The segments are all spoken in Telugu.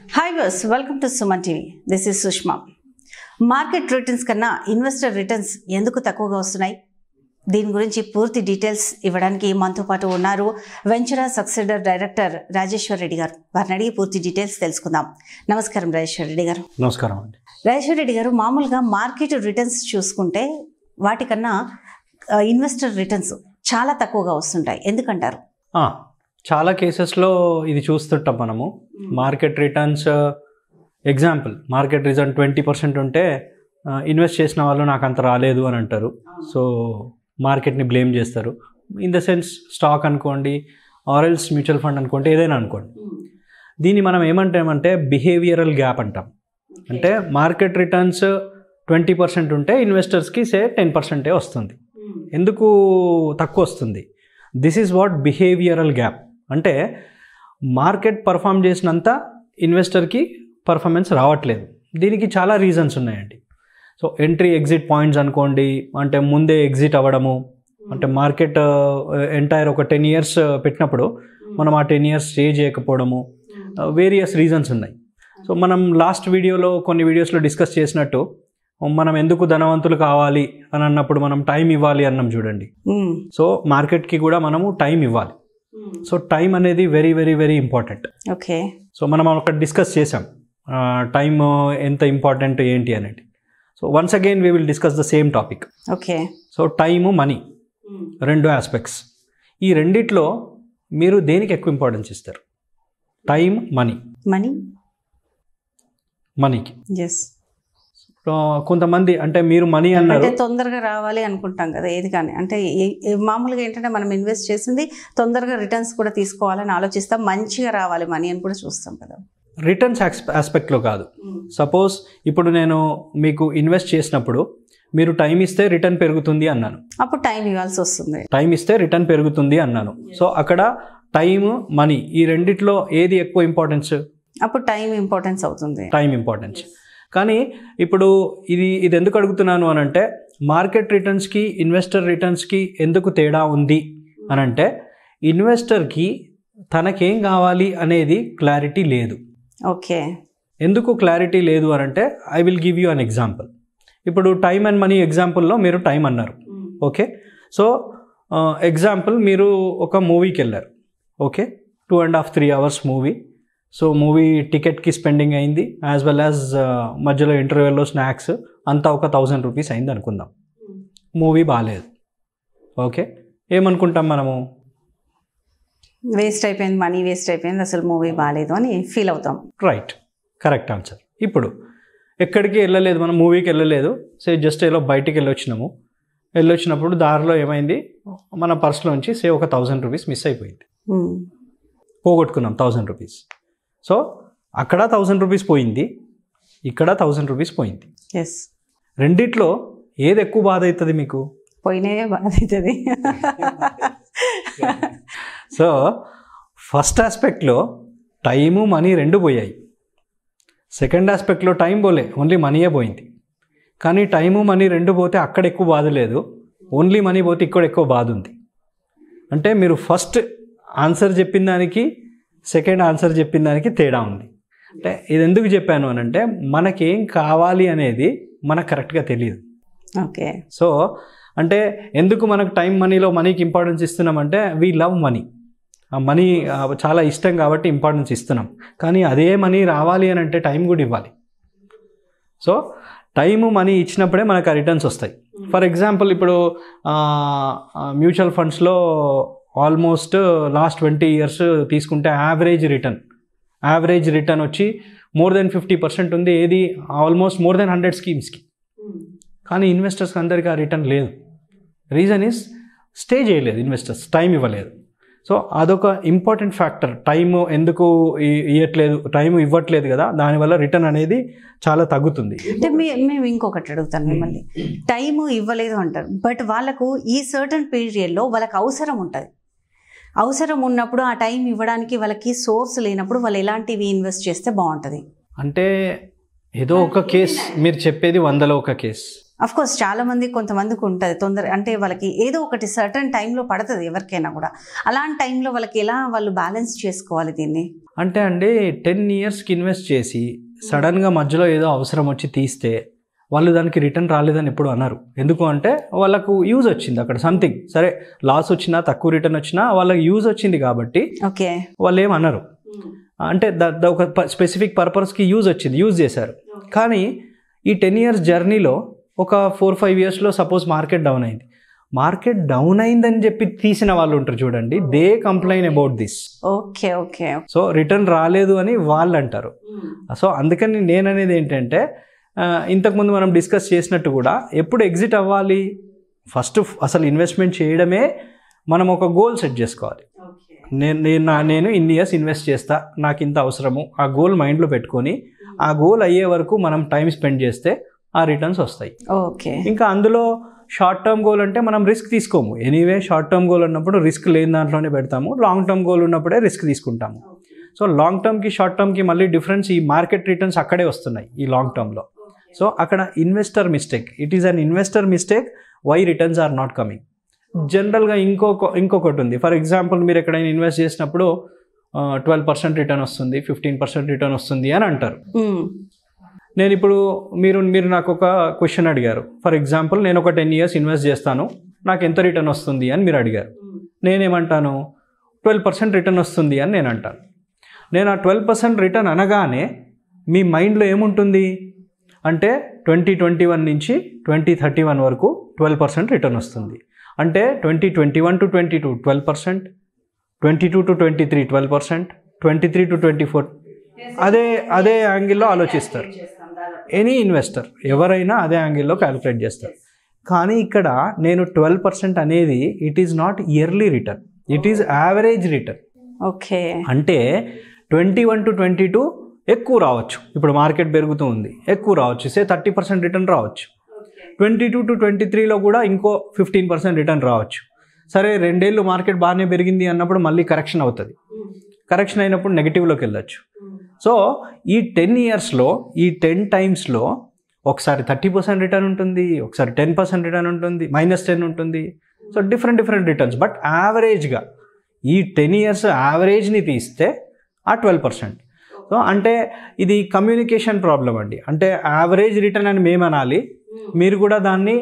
హాయ్ బస్ welcome to Suman TV this is Sushma market returns కన్నా ఇన్వెస్టర్ రిటర్న్స్ ఎందుకు తక్కువగా వస్తున్నాయి దీని గురించి పూర్తి డీటెయిల్స్ ఇవ్వడానికి మనతో పాటు ఉన్నారు వెంచరా సక్సెడర్ డైరెక్టర్ రాజేశ్వర్ రెడ్డి గారు వారిని అడిగి పూర్తి డీటెయిల్స్ తెలుసుకుందాం నమస్కారం రాజేశ్వర్ రెడ్డి గారు నమస్కారం అండి రాజేశ్వర్ రెడ్డి గారు మామూలుగా మార్కెట్ రిటర్న్స్ చూసుకుంటే వాటికన్నా ఆ, ఇన్వెస్టర్ రిటర్న్స్ చాలా తక్కువగా వస్తుంటాయి ఎందుకంటారు ఆ, చాలా కేసెస్లో ఇది చూస్తుంటాం మనము market returns example market return twenty percent ఉంటే ఇన్వెస్ట్ చేసిన వాళ్ళు నాకు అంత రాలేదు అని అంటారు సో మార్కెట్ని బ్లేమ్ చేస్తారు ఇన్ ద సెన్స్ స్టాక్ అనుకోండి ఆరెల్స్ మ్యూచువల్ ఫండ్ అనుకోండి ఏదైనా అనుకోండి దీన్ని మనం ఏమంటామంటే బిహేవియరల్ గ్యాప్ అంటాం అంటే మార్కెట్ రిటర్న్స్ ట్వంటీ పర్సెంట్ ఉంటే ఇన్వెస్టర్స్కి సే టెన్ పర్సెంటే వస్తుంది ఎందుకు తక్కువ వస్తుంది this is what behavioural gap అంటే మార్కెట్ పర్ఫామ్ చేసినంత ఇన్వెస్టర్కి పర్ఫార్మెన్స్ రావట్లేదు దీనికి చాలా రీజన్స్ ఉన్నాయండి సో ఎంట్రీ ఎగ్జిట్ పాయింట్స్ అనుకోండి అంటే ముందే ఎగ్జిట్ అవ్వడము అంటే మార్కెట్ ఎంటైర్ ఒక టెన్ ఇయర్స్ పెట్టినప్పుడు మనం ఆ టెన్ ఇయర్స్ స్టే చేయకపోవడము వేరియస్ రీజన్స్ ఉన్నాయి సో మనం లాస్ట్ వీడియోలో కొన్ని వీడియోస్లో డిస్కస్ చేసినట్టు మనం ఎందుకు ధనవంతులు కావాలి అని అన్నప్పుడు మనం టైం ఇవ్వాలి అన్నాం చూడండి మ్మ్. సో మార్కెట్కి కూడా మనము టైం ఇవ్వాలి సో టైం అనేది very very very important okay so మనం ఒకటి డిస్కస్ చేసాం టైం ఎంత ఇంపార్టెంట్ ఏంటి అనేది so once again we will discuss the same topic okay so time money రెండు ఆస్పెక్ట్స్ ఈ రెండిట్లో మీరు దేనికి ఎక్కువ ఇంపార్టెన్స్ ఇస్తారు టైం మనీ మనీ మనీకి ఎస్ సో కొంతమంది అంటే మీరు మనీ అన్నారు అంటే తొందరగా రావాలి అనుకుంటాం కదా ఏది కానీ అంటే ఏ- ఏ- మామూలుగా ఏంటంటే మనం ఇన్వెస్ట్ చేసింది తొందరగా రిటర్న్స్ కూడా తీసుకోవాలని ఆలోచిస్తాం మంచిగా రావాలి మనీ అని కూడా చూస్తాం కదా రిటర్న్స్ ఆస్పెక్ట్లో కాదు సపోజ్ ఇప్పుడు నేను మీకు ఇన్వెస్ట్ చేసినప్పుడు మీరు టైం ఇస్తే రిటర్న్ పెరుగుతుంది అన్నాను అప్పుడు టైం ఇవ్వాల్సి వస్తుంది టైం ఇస్తే రిటర్న్ పెరుగుతుంది అన్నాను సో అక్కడ టైం మనీ ఈ రెండిట్లో ఏది ఎక్కువ ఇంపార్టెన్స్ అప్పుడు టైం ఇంపార్టెన్స్ అవుతుంది టైం ఇంపార్టెన్స్ కానీ ఇప్పుడు ఇది ఇది ఎందుకు అడుగుతున్నాను అని అంటే మార్కెట్ రిటర్న్స్కి ఇన్వెస్టర్ రిటర్న్స్కి ఎందుకు తేడా ఉంది అని అంటే ఇన్వెస్టర్కి తనకేం కావాలి అనేది క్లారిటీ లేదు ఓకే ఎందుకు క్లారిటీ లేదు అని అంటే I will give you an example ఇప్పుడు టైం అండ్ మనీ ఎగ్జాంపుల్లో మీరు టైం అన్నారు ఓకే సో ఎగ్జాంపుల్ మీరు ఒక మూవీకి వెళ్ళారు okay two and half three hours movie so movie టికెట్కి స్పెండింగ్ అయింది యాజ్ వెల్ యాజ్ మధ్యలో ఇంటర్వ్యూలో స్నాక్స్ అంతా ఒక థౌజండ్ రూపీస్ అయింది అనుకుందాం మూవీ బాగాలేదు ఓకే ఏమనుకుంటాం మనము వేస్ట్ అయిపోయింది మనీ వేస్ట్ అయిపోయింది అసలు మూవీ బాగాలేదు అని ఫీల్ అవుతాం రైట్ కరెక్ట్ ఆన్సర్ ఇప్పుడు ఎక్కడికి వెళ్ళలేదు మనం మూవీకి వెళ్ళలేదు సే జస్ట్ ఏదో బయటికి వెళ్ళొచ్చినాము వెళ్ళొచ్చినప్పుడు దారిలో ఏమైంది మన పర్స్లోంచి సే ఒక థౌజండ్ రూపీస్ మిస్ అయిపోయింది మ్మ్. పోగొట్టుకున్నాం థౌజండ్ రూపీస్ సో అక్కడ థౌజండ్ రూపీస్ పోయింది ఇక్కడ థౌజండ్ రూపీస్ పోయింది ఎస్ రెండిట్లో ఏది ఎక్కువ బాధ అవుతుంది మీకు పోయినే బాధ అవుతుంది సో ఫస్ట్ ఆస్పెక్ట్లో టైము మనీ రెండు పోయాయి సెకండ్ ఆస్పెక్ట్లో టైం పోలే ఓన్లీ మనీయే పోయింది కానీ టైము మనీ రెండు పోతే అక్కడ ఎక్కువ బాధ లేదు ఓన్లీ మనీ పోతే ఇక్కడ ఎక్కువ బాధ ఉంది అంటే మీరు ఫస్ట్ ఆన్సర్ చెప్పిన దానికి సెకండ్ ఆన్సర్ చెప్పిన దానికి తేడా ఉంది అంటే ఇది ఎందుకు చెప్పాను అని అంటే మనకేం కావాలి అనేది మనకు కరెక్ట్గా తెలియదు ఓకే సో అంటే ఎందుకు మనకు టైం మనీలో మనీకి ఇంపార్టెన్స్ ఇస్తున్నామంటే వీ లవ్ మనీ ఆ మనీ ఆ, చాలా ఇష్టం కాబట్టి ఇంపార్టెన్స్ ఇస్తున్నాం కానీ అదే మనీ రావాలి అని అంటే టైం కూడా ఇవ్వాలి సో టైము మనీ ఇచ్చినప్పుడే మనకు ఆ రిటర్న్స్ వస్తాయి ఫర్ ఎగ్జాంపుల్ ఇప్పుడు మ్యూచువల్ ఫండ్స్లో ఆల్మోస్ట్ లాస్ట్ ట్వంటీ ఇయర్స్ తీసుకుంటే యావరేజ్ రిటర్న్ యావరేజ్ రిటర్న్ వచ్చి మోర్ దెన్ ఫిఫ్టీ పర్సెంట్ ఉంది ఏది ఆల్మోస్ట్ మోర్ దెన్ హండ్రెడ్ స్కీమ్స్కి కానీ ఇన్వెస్టర్స్కి అందరికీ ఆ రిటర్న్ లేదు రీజన్ ఇస్ స్టే చేయలేదు ఇన్వెస్టర్స్ టైం ఇవ్వలేదు సో అదొక ఇంపార్టెంట్ ఫ్యాక్టర్ టైం ఎందుకు ఇ- ఇవ్వట్లేదు టైం ఇవ్వట్లేదు కదా దానివల్ల రిటర్న్ అనేది చాలా తగ్గుతుంది అంటే మే- మేము ఇంకొకటి అడుగుతాను మిమ్మల్ని టైం ఇవ్వలేదు అంటారు బట్ వాళ్ళకు ఈ సర్టన్ పీరియడ్లో వాళ్ళకి అవసరం ఉంటుంది అవసరం ఉన్నప్పుడు ఆ టైం ఇవ్వడానికి వాళ్ళకి సోర్స్ లేనప్పుడు వాళ్ళు ఎలాంటివి ఇన్వెస్ట్ చేస్తే బాగుంటుంది అంటే ఏదో ఒక కేస్ మీరు చెప్పేది వందలో ఒక కేస్ అఫ్ కోర్స్ చాలా మంది కొంతమందికి ఉంటుంది తొందర అంటే వాళ్ళకి ఏదో ఒకటి సర్టన్ టైంలో పడుతుంది ఎవరికైనా కూడా అలాంటి టైంలో వాళ్ళకి ఎలా వాళ్ళు బ్యాలెన్స్ చేసుకోవాలి దీన్ని అంటే అండి టెన్ ఇయర్స్కి ఇన్వెస్ట్ చేసి సడన్గా మధ్యలో ఏదో అవసరం వచ్చి తీస్తే వాళ్ళు దానికి రిటర్న్ రాలేదని ఎప్పుడు అన్నారు ఎందుకు అంటే వాళ్ళకు యూజ్ వచ్చింది అక్కడ సంథింగ్ సరే లాస్ వచ్చినా తక్కువ రిటర్న్ వచ్చినా వాళ్ళకి యూజ్ వచ్చింది కాబట్టి ఓకే వాళ్ళు ఏం అనరు అంటే ద ద ఒక స్పెసిఫిక్ పర్పస్కి యూజ్ వచ్చింది యూజ్ చేశారు కానీ ఈ టెన్ ఇయర్స్ జర్నీలో ఒక ఫోర్ ఫైవ్ ఇయర్స్లో సపోజ్ మార్కెట్ డౌన్ అయింది మార్కెట్ డౌన్ అయిందని చెప్పి తీసిన వాళ్ళు ఉంటారు చూడండి they complain about this okay okay so return రాలేదు అని వాళ్ళు అంటారు సో అందుకని నేను అనేది ఏంటంటే ఆ, ఇంతకుముందు మనం డిస్కస్ చేసినట్టు కూడా ఎప్పుడు ఎగ్జిట్ అవ్వాలి ఫస్ట్ అసలు ఇన్వెస్ట్మెంట్ చేయడమే మనం ఒక గోల్ సెట్ చేసుకోవాలి నేను నేను నా- నేను ఇన్ని ఇయర్స్ ఇన్వెస్ట్ చేస్తా నాకు ఇంత అవసరము ఆ గోల్ మైండ్లో పెట్టుకొని ఆ గోల్ అయ్యే వరకు మనం టైం స్పెండ్ చేస్తే ఆ రిటర్న్స్ వస్తాయి ఓకే ఇంకా అందులో షార్ట్ టర్మ్ గోల్ అంటే మనం రిస్క్ తీసుకోము ఎనీవే షార్ట్ టర్మ్ గోల్ ఉన్నప్పుడు రిస్క్ లేని దాంట్లోనే పెడతాము లాంగ్ టర్మ్ గోల్ ఉన్నప్పుడే రిస్క్ తీసుకుంటాము సో లాంగ్ టర్మ్కి షార్ట్ టర్మ్కి మళ్ళీ డిఫరెన్స్ ఈ మార్కెట్ రిటర్న్స్ అక్కడే వస్తున్నాయి ఈ లాంగ్ టర్మ్లో సో అక్కడ investor mistake it is an investor mistake why returns are not coming జనరల్గా ఇంకొక ఇంకొకటి ఉంది ఫర్ ఎగ్జాంపుల్ మీరు ఎక్కడైనా ఇన్వెస్ట్ చేసినప్పుడు ట్వెల్వ్ పర్సెంట్ రిటర్న్ వస్తుంది ఫిఫ్టీన్ పర్సెంట్ రిటర్న్ వస్తుంది అని అంటారు నేను ఇప్పుడు మీరు మీరు నాకు ఒక క్వశ్చన్ అడిగారు ఫర్ ఎగ్జాంపుల్ నేను ఒక టెన్ ఇయర్స్ ఇన్వెస్ట్ చేస్తాను నాకు ఎంత రిటర్న్ వస్తుంది అని మీరు అడిగారు నేనేమంటాను ట్వెల్వ్ పర్సెంట్ రిటర్న్ వస్తుంది అని నేను అంటాను నేను ఆ ట్వెల్వ్ పర్సెంట్ రిటర్న్ అనగానే మీ మైండ్లో ఏముంటుంది అంటే ట్వంటీ ట్వంటీ వన్ నుంచి ట్వంటీ థర్టీ వన్ వరకు ట్వెల్వ్ పర్సెంట్ రిటర్న్ వస్తుంది అంటే twenty twenty one to twenty two twelve percent twenty two to twenty three twelve percent twenty three to twenty four అదే అదే యాంగిల్లో ఆలోచిస్తారు ఎనీ ఇన్వెస్టర్ ఎవరైనా అదే యాంగిల్లో క్యాలిక్యులేట్ చేస్తారు కానీ ఇక్కడ నేను ట్వెల్వ్ పర్సెంట్ అనేది it is not yearly return it is average return okay అంటే twenty one to twenty two ఎక్కువ రావచ్చు ఇప్పుడు మార్కెట్ పెరుగుతూ ఉంది ఎక్కువ రావచ్చు సే థర్టీ పర్సెంట్ రిటర్న్ రావచ్చు ట్వంటీ టూ టు ట్వంటీ త్రీలో కూడా ఇంకో ఫిఫ్టీన్ పర్సెంట్ రిటర్న్ రావచ్చు సరే రెండేళ్ళు మార్కెట్ బాగానే పెరిగింది అన్నప్పుడు మళ్ళీ కరెక్షన్ అవుతుంది కరెక్షన్ అయినప్పుడు నెగిటివ్లోకి వెళ్ళొచ్చు సో ఈ టెన్ ఇయర్స్లో ఈ టెన్ టైమ్స్లో ఒకసారి థర్టీ పర్సెంట్ రిటర్న్ ఉంటుంది ఒకసారి టెన్ పర్సెంట్ రిటర్న్ ఉంటుంది మైనస్ టెన్ ఉంటుంది so different different returns but యావరేజ్గా ఈ టెన్ ఇయర్స్ యావరేజ్ని తీస్తే ఆ ట్వెల్వ్ పర్సెంట్ సో అంటే ఇది కమ్యూనికేషన్ ప్రాబ్లం అండి అంటే యావరేజ్ రిటర్న్ అని మేము అనాలి మీరు కూడా దాన్ని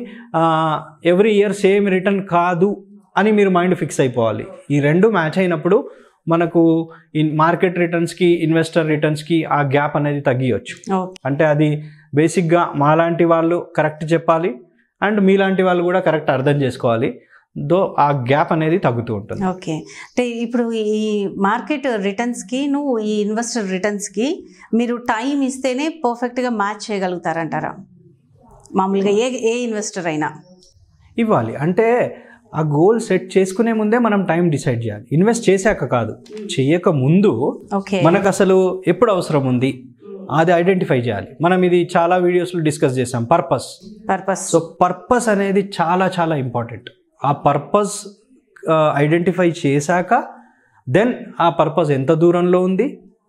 ఎవ్రీ ఇయర్ సేమ్ రిటర్న్ కాదు అని మీరు మైండ్ ఫిక్స్ అయిపోవాలి ఈ రెండు మ్యాచ్ అయినప్పుడు మనకు ఇన్ మార్కెట్ రిటర్న్స్కి ఇన్వెస్టర్ రిటర్న్స్కి ఆ గ్యాప్ అనేది తగ్గియొచ్చు ఓకే అంటే అది బేసిక్గా మాలాంటి వాళ్ళు కరెక్ట్ చెప్పాలి అండ్ మీలాంటి వాళ్ళు కూడా కరెక్ట్ అర్థం చేసుకోవాలి దో ఆ గ్యాప్ అనేది తగ్గుతూ ఉంటుంది ఓకే అంటే ఇప్పుడు ఈ మార్కెట్ రిటర్న్స్కి నువ్వు ఈ ఇన్వెస్టర్ రిటర్న్స్కి మీరు టైం ఇస్తేనే పర్ఫెక్ట్గా మ్యాచ్ చేయగలుగుతారంటారా మామూలుగా ఏ ఏ ఇన్వెస్టర్ అయినా ఇవ్వాలి అంటే ఆ గోల్ సెట్ చేసుకునే ముందే మనం టైం డిసైడ్ చేయాలి ఇన్వెస్ట్ చేశాక కాదు చేయక ముందు ఓకే మనకు అసలు ఎప్పుడు అవసరం ఉంది అది ఐడెంటిఫై చేయాలి మనం ఇది చాలా వీడియోస్లో డిస్కస్ చేసాం పర్పస్ పర్పస్ సో పర్పస్ అనేది చాలా చాలా ఇంపార్టెంట్ ఆ పర్పస్ ఐడెంటిఫై చేశాక దెన్ ఆ పర్పస్ ఎంత దూరంలో ఉంది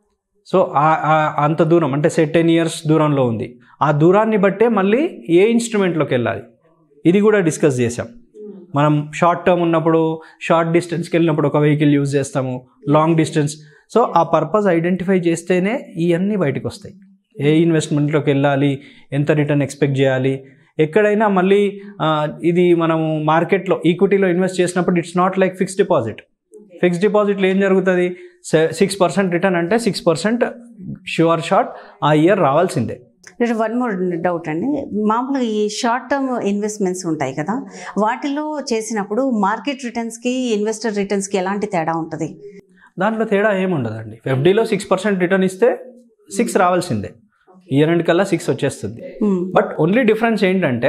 సో ఆ- ఆ- అంత దూరం అంటే సెట్ టెన్ ఇయర్స్ దూరంలో ఉంది ఆ దూరాన్ని బట్టే మళ్ళీ ఏ ఇన్స్ట్రుమెంట్లోకి వెళ్ళాలి ఇది కూడా డిస్కస్ చేసాం మనం షార్ట్ టర్మ్ ఉన్నప్పుడు షార్ట్ డిస్టెన్స్కి వెళ్ళినప్పుడు ఒక వెహికల్ యూజ్ చేస్తాము లాంగ్ డిస్టెన్స్ సో ఆ పర్పస్ ఐడెంటిఫై చేస్తేనే ఇవన్నీ బయటకు వస్తాయి ఏ ఇన్వెస్ట్మెంట్లోకి వెళ్ళాలి ఎంత రిటర్న్ ఎక్స్పెక్ట్ చేయాలి ఎక్కడైనా మళ్ళీ ఆ, ఇది మనము మార్కెట్లో ఈక్విటీలో ఇన్వెస్ట్ చేసినప్పుడు it's not like fixed deposit fixed డిపాజిట్లో ఏం జరుగుతుంది సిక్స్ పర్సెంట్ రిటర్న్ అంటే సిక్స్ పర్సెంట్ షూర్ షార్ట్ ఆ ఇయర్ రావాల్సిందే వన్ మోర్ డౌట్ అండి మామూలుగా ఈ షార్ట్ టర్మ్ ఇన్వెస్ట్మెంట్స్ ఉంటాయి కదా వాటిలో చేసినప్పుడు మార్కెట్ రిటర్న్స్కి ఇన్వెస్టర్ రిటర్న్స్కి ఎలాంటి తేడా ఉంటుంది దాంట్లో తేడా ఏముండదండి ఎఫ్డీలో సిక్స్ పర్సెంట్ రిటర్న్ ఇస్తే సిక్స్ రావాల్సిందే ఇయర్ ఎండ్ కల్లా సిక్స్ వచ్చేస్తుంది బట్ ఓన్లీ డిఫరెన్స్ ఏంటంటే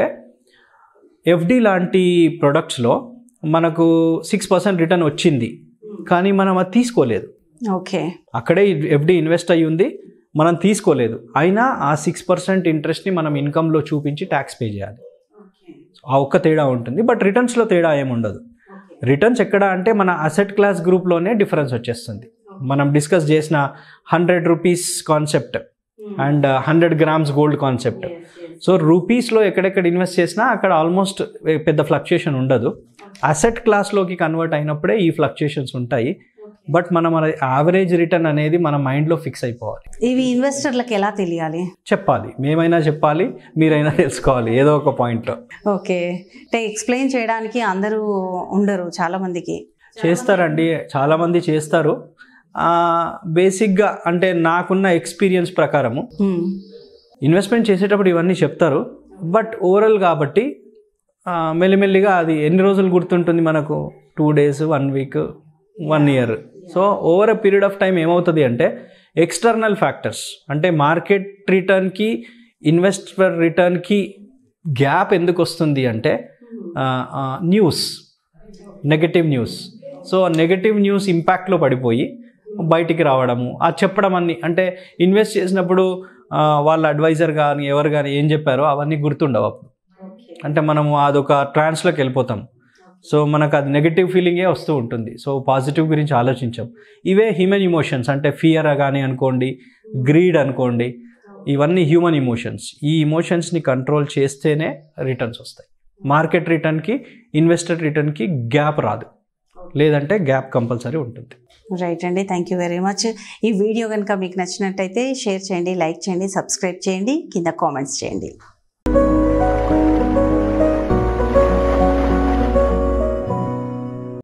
ఎఫ్డి లాంటి ప్రొడక్ట్స్లో మనకు సిక్స్ పర్సెంట్ రిటర్న్ వచ్చింది కానీ మనం అది తీసుకోలేదు ఓకే అక్కడే ఎఫ్డి ఇన్వెస్ట్ అయ్యి ఉంది మనం తీసుకోలేదు అయినా ఆ సిక్స్ పర్సెంట్ ఇంట్రెస్ట్ని మనం ఇన్కంలో చూపించి ట్యాక్స్ పే చేయాలి ఆ ఒక్క తేడా ఉంటుంది బట్ రిటర్న్స్లో తేడా ఏముండదు రిటర్న్స్ ఎక్కడ అంటే మన అసెట్ క్లాస్ గ్రూప్లోనే డిఫరెన్స్ వచ్చేస్తుంది మనం డిస్కస్ చేసిన hundred rupees concept and hundred grams gold concept so రూపీస్లో ఎక్కడెక్కడ ఇన్వెస్ట్ చేసినా అక్కడ ఆల్మోస్ట్ పెద్ద ఫ్లక్చుయేషన్ ఉండదు అసెట్ క్లాస్లోకి కన్వర్ట్ అయినప్పుడే ఈ ఫ్లక్చుయేషన్స్ ఉంటాయి బట్ మనం మన యావరేజ్ రిటర్న్ అనేది మన మైండ్లో ఫిక్స్ అయిపోవాలి ఇవి ఇన్వెస్టర్లకు ఎలా తెలియాలి చెప్పాలి మేమైనా చెప్పాలి మీరైనా తెలుసుకోవాలి ఏదో ఒక పాయింట్లో ఓకే అంటే ఎక్స్ప్లెయిన్ చేయడానికి అందరూ ఉండరు చాలా మందికి చేస్తారండి చాలామంది చేస్తారు ఆ, బేసిక్గా అంటే నాకున్న ఎక్స్పీరియన్స్ ప్రకారము మ్మ్. ఇన్వెస్ట్మెంట్ చేసేటప్పుడు ఇవన్నీ చెప్తారు బట్ ఓవరాల్ కాబట్టి ఆ, మెల్లిమెల్లిగా అది ఎన్ని రోజులు గుర్తుంటుంది మనకు two days one week one year so over a period of time ఏమవుతుంది అంటే ఎక్స్టర్నల్ ఫ్యాక్టర్స్ అంటే మార్కెట్ రిటర్న్కి ఇన్వెస్టర్ రిటర్న్కి గ్యాప్ ఎందుకు వస్తుంది అంటే news negative news so negative news ఇంపాక్ట్లో పడిపోయి బయటికి రావడము ఆ చెప్పడం అన్ని అంటే ఇన్వెస్ట్ చేసినప్పుడు ఆ, వాళ్ళ అడ్వైజర్ కానీ ఎవరు కానీ ఏం చెప్పారో అవన్నీ గుర్తుండవు అప్పుడు అంటే మనము అదొక ట్రాన్స్లోకి వెళ్ళిపోతాం సో మనకు అది నెగటివ్ ఫీలింగే వస్తూ ఉంటుంది సో పాజిటివ్ గురించి ఆలోచించాం ఇవే హ్యూమన్ ఇమోషన్స్ అంటే ఫియర్ కానీ అనుకోండి గ్రీడ్ అనుకోండి ఇవన్నీ హ్యూమన్ ఇమోషన్స్ ఈ ఇమోషన్స్ని కంట్రోల్ చేస్తేనే రిటర్న్స్ వస్తాయి మార్కెట్ రిటర్న్కి ఇన్వెస్టర్ రిటర్న్కి గ్యాప్ రాదు లేదంటే గ్యాప్ కంపల్సరీ ఉంటుంది రైట్ అండి థ్యాంక్ యూ వెరీ మచ్ ఈ వీడియో కనుక మీకు నచ్చినట్టయితే షేర్ చేయండి లైక్ చేయండి సబ్స్క్రైబ్ చేయండి కింద కామెంట్స్ చేయండి